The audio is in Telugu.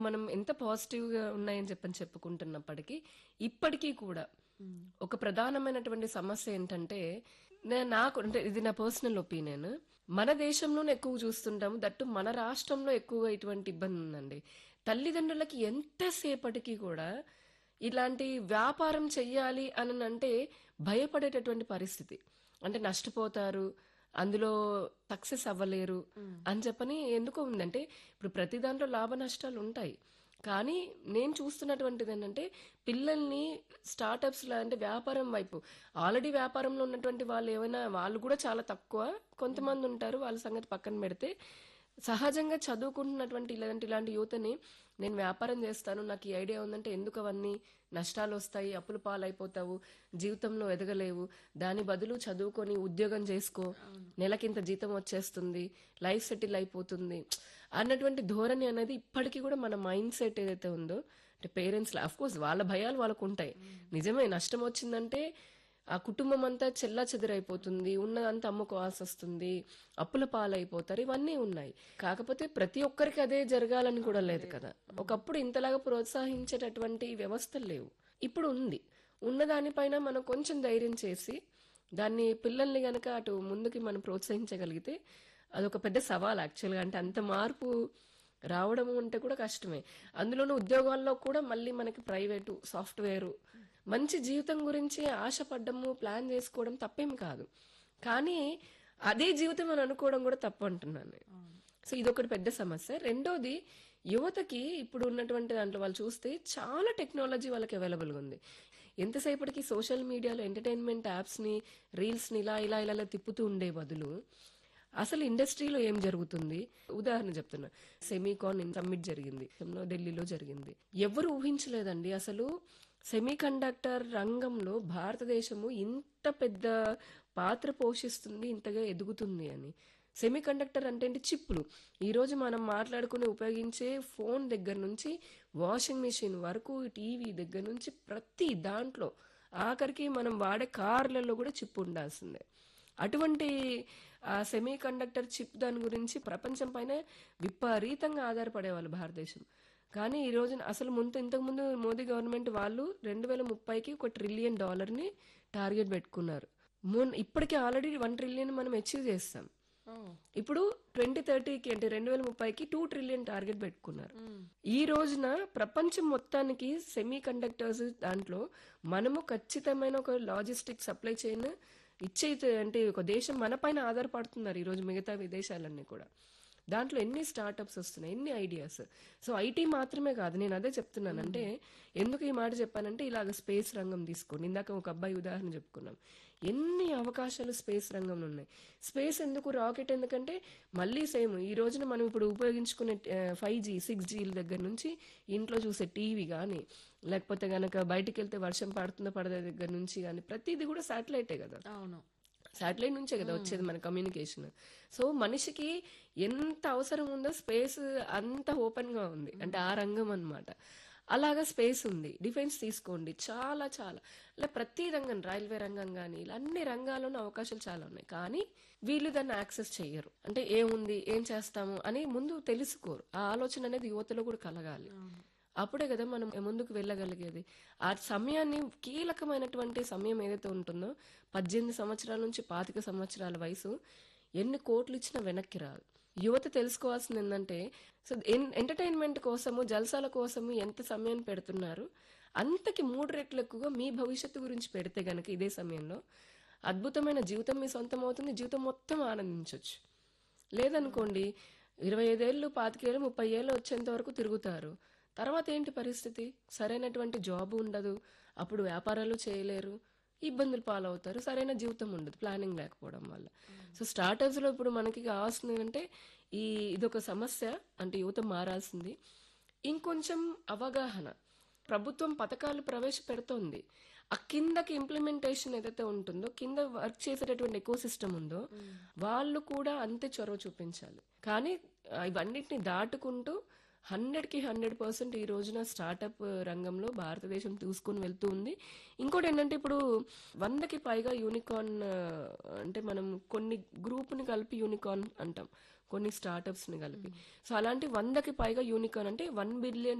మనం ఎంత పాజిటివ్ గా ఉన్నాయని చెప్పని చెప్పుకుంటున్నప్పటికీ ఇప్పటికీ కూడా ఒక ప్రధానమైనటువంటి సమస్య ఏంటంటే నే- నాకు అంటే ఇది నా పర్సనల్ ఒపీనియన్ మన దేశంలోనే ఎక్కువ చూస్తుంటాము దట్టు మన రాష్ట్రంలో ఎక్కువగా ఇటువంటి ఇబ్బంది ఉందండి తల్లిదండ్రులకి ఎంతసేపటికి కూడా ఇలాంటి వ్యాపారం చెయ్యాలి అని అంటే భయపడేటటువంటి పరిస్థితి అంటే నష్టపోతారు అందులో సక్సెస్ అవ్వలేరు అని చెప్పని ఎందుకో ఉందంటే ఇప్పుడు ప్రతి దాంట్లో లాభ నష్టాలు ఉంటాయి కానీ నేను చూస్తున్నటువంటిది ఏంటంటే పిల్లల్ని స్టార్టప్స్ అంటే వ్యాపారం వైపు ఆల్రెడీ వ్యాపారంలో ఉన్నటువంటి వాళ్ళు ఏమైనా వాళ్ళు కూడా చాలా తక్కువ కొంతమంది ఉంటారు వాళ్ళ సంగతి పక్కన పెడితే సహజంగా చదువుకుంటున్నటువంటి ఇలాంటి ఇలాంటి యువతని నేను వ్యాపారం చేస్తాను నాకు ఈ ఐడియా ఉందంటే ఎందుకు అవన్నీ నష్టాలు వస్తాయి అప్పుల పాలైపోతావు జీవితంలో ఎదగలేవు దాని బదులు చదువుకొని ఉద్యోగం చేసుకో నెలకింత జీతం వచ్చేస్తుంది లైఫ్ సెటిల్ అయిపోతుంది అన్నటువంటి ధోరణి అనేది ఇప్పటికీ కూడా మన మైండ్ సెట్ ఏదైతే ఉందో అంటే పేరెంట్స్ అఫ్ కోర్స్ వాళ్ళ భయాలు వాళ్ళకు ఉంటాయి నిజమే నష్టం వచ్చిందంటే ఆ కుటుంబం అంతా చెల్లా చెదిరైపోతుంది ఉన్నదంతా అమ్ముకోవాల్సి వస్తుంది అప్పుల పాలైపోతారు ఇవన్నీ ఉన్నాయి కాకపోతే ప్రతి ఒక్కరికి అదే జరగాలని కూడా లేదు కదా ఒకప్పుడు ఇంతలాగా ప్రోత్సహించేటటువంటి వ్యవస్థలు లేవు ఇప్పుడు ఉంది ఉన్న దానిపైన మనం కొంచెం ధైర్యం చేసి దాన్ని పిల్లల్ని గనక అటు ముందుకి మనం ప్రోత్సహించగలిగితే అదొక పెద్ద సవాల్ యాక్చువల్గా అంటే అంత మార్పు రావడం అంటే కూడా కష్టమే అందులోనూ ఉద్యోగాల్లో కూడా మళ్ళీ మనకి ప్రైవేటు సాఫ్ట్వేరు మంచి జీవితం గురించి ఆశపడ్డము ప్లాన్ చేసుకోవడం తప్పేం కాదు కానీ అదే జీవితం అని అనుకోవడం కూడా తప్పు అంటున్నాను నేను. సో ఇదొకటి పెద్ద సమస్య రెండోది యువతకి ఇప్పుడు ఉన్నటువంటి దాంట్లో వాళ్ళు చూస్తే చాలా టెక్నాలజీ వాళ్ళకి అవైలబుల్గా ఉంది ఎంతసేపటికి సోషల్ మీడియాలో ఎంటర్టైన్మెంట్ యాప్స్ని రీల్స్ని ఇలా ఇలా ఇలా ఇలా తిప్పుతూ ఉండే బదులు అసలు ఇండస్ట్రీలో ఏం జరుగుతుంది ఉదాహరణ చెప్తున్నా సెమీకాన్ సమ్మిట్ జరిగింది ఢిల్లీలో జరిగింది ఎవరు ఊహించలేదండి అసలు సెమీ కండక్టర్ రంగంలో భారతదేశము ఇంత పెద్ద పాత్ర పోషిస్తుంది ఇంతగా ఎదుగుతుంది అని సెమీ కండక్టర్ అంటే ఏంటి చిప్పులు ఈ రోజు మనం మాట్లాడుకుని ఉపయోగించే ఫోన్ దగ్గర నుంచి వాషింగ్ మిషన్ వరకు టీవీ దగ్గర నుంచి ప్రతి దాంట్లో ఆఖరికి మనం వాడే కార్లలో కూడా చిప్ ఉండాల్సిందే అటువంటి ఆ సెమీ కండక్టర్ చిప్ దాని గురించి ప్రపంచం పైన విపరీతంగా ఆధారపడేవాళ్ళు భారతదేశం కానీ ఈ రోజున అసలు ముందు ఇంతకుముందు మోదీ గవర్నమెంట్ వాళ్ళు రెండు వేల ముప్పైకి ఒక ట్రిలియన్ డాలర్ని టార్గెట్ పెట్టుకున్నారు మొన్న ఇప్పటికే ఆల్రెడీ వన్ ట్రిలియన్ మనం అచీవ్ చేస్తాం ఇప్పుడు ట్వంటీ థర్టీకి అంటే రెండు వేల ముప్పైకి టూ ట్రిలియన్ టార్గెట్ పెట్టుకున్నారు ఈ రోజున ప్రపంచం మొత్తానికి సెమీ కండక్టర్స్ దాంట్లో మనము ఖచ్చితమైన ఒక లాజిస్టిక్ సప్లై చైన్ ఇచ్చే అంటే ఒక దేశం మన పైన ఆధారపడుతున్నారు ఈ రోజు మిగతా విదేశాలన్నీ కూడా దాంట్లో ఎన్ని స్టార్టప్స్ వస్తున్నాయి ఎన్ని ఐడియాస్ సో ఐటీ మాత్రమే కాదు నేను అదే చెప్తున్నాను అంటే ఎందుకు ఈ మాట చెప్పానంటే ఇలాగ స్పేస్ రంగం తీసుకోండి ఇందాక ఒక అబ్బాయి ఉదాహరణ చెప్పుకున్నాం ఎన్ని అవకాశాలు స్పేస్ రంగంలో ఉన్నాయి స్పేస్ ఎందుకు రాకెట్ ఎందుకంటే మళ్ళీ సేమ్ ఈ రోజున మనం ఇప్పుడు ఉపయోగించుకునే ఫైవ్ జీ సిక్స్ జీల దగ్గర నుంచి ఇంట్లో చూసే టీవీ కానీ లేకపోతే గనక బయటికి వెళ్తే వర్షం పడుతుందో పడదే దగ్గర నుంచి కానీ ప్రతిదీ కూడా శాటిలైటే కదా అవును శాటిలైట్ నుంచే కదా వచ్చేది మన కమ్యూనికేషన్ సో మనిషికి ఎంత అవసరం ఉందో స్పేస్ అంత ఓపెన్ గా ఉంది అంటే ఆ రంగం అన్నమాట అలాగా స్పేస్ ఉంది డిఫెన్స్ తీసుకోండి చాలా చాలా ఇలా ప్రతి రంగం రైల్వే రంగం కానీ ఇలా అన్ని రంగాల్లోనూ అవకాశాలు చాలా ఉన్నాయి కానీ వీళ్ళు దాన్ని యాక్సెస్ చెయ్యరు అంటే ఏముంది ఏం చేస్తాము అని ముందు తెలుసుకోరు ఆ ఆలోచన అనేది యువతలో కూడా కలగాలి అప్పుడే కదా మనం ముందుకు వెళ్ళగలిగేది ఆ సమయాన్ని కీలకమైనటువంటి సమయం ఏదైతే ఉంటుందో పద్దెనిమిది సంవత్సరాల నుంచి పాతిక సంవత్సరాల వయసు ఎన్ని కోట్లు ఇచ్చినా వెనక్కి రాదు యువత తెలుసుకోవాల్సింది ఏంటంటే సో ఎంటర్టైన్మెంట్ కోసము జల్సాల కోసము ఎంత సమయాన్ని పెడుతున్నారు అంతకి మూడు రెట్లు ఎక్కువగా మీ భవిష్యత్తు గురించి పెడితే గనక ఇదే సమయంలో అద్భుతమైన జీవితం మీ సొంతం అవుతుంది జీవితం మొత్తం ఆనందించవచ్చు లేదనుకోండి ఇరవై ఐదేళ్ళు పాతికేళ్ళు ముప్పై ఏళ్ళు వచ్చేంత వరకు తిరుగుతారు తర్వాత ఏంటి పరిస్థితి సరైనటువంటి జాబ్ ఉండదు అప్పుడు వ్యాపారాలు చేయలేరు ఇబ్బందులు పాలవుతారు సరైన జీవితం ఉండదు ప్లానింగ్ లేకపోవడం వల్ల సో స్టార్టర్స్ లో ఇప్పుడు మనకి కావాల్సింది అంటే ఈ ఇదొక సమస్య అంటే యువత మారాల్సింది ఇంకొంచెం అవగాహన ప్రభుత్వం పథకాలు ప్రవేశపెడుతోంది ఆ కిందకి ఇంప్లిమెంటేషన్ ఏదైతే ఉంటుందో కింద వర్క్ చేసేటటువంటి ఎకో సిస్టమ్ ఉందో వాళ్ళు కూడా అంతే చొరవ చూపించాలి కానీ ఆ, ఇవన్నిటిని దాటుకుంటూ హండ్రెడ్ కి హండ్రెడ్ పర్సెంట్ ఈ రోజున స్టార్టప్ రంగంలో భారతదేశం తీసుకుని వెళ్తూ ఉంది ఇంకోటి ఏంటంటే ఇప్పుడు వందకి పైగా యూనికార్న్ అంటే మనం కొన్ని గ్రూప్ని కలిపి యూనికార్న్ అంటాం కొన్ని స్టార్టప్స్ ని కలిపి సో అలాంటి వందకి పైగా యూనికార్న్ అంటే వన్ బిలియన్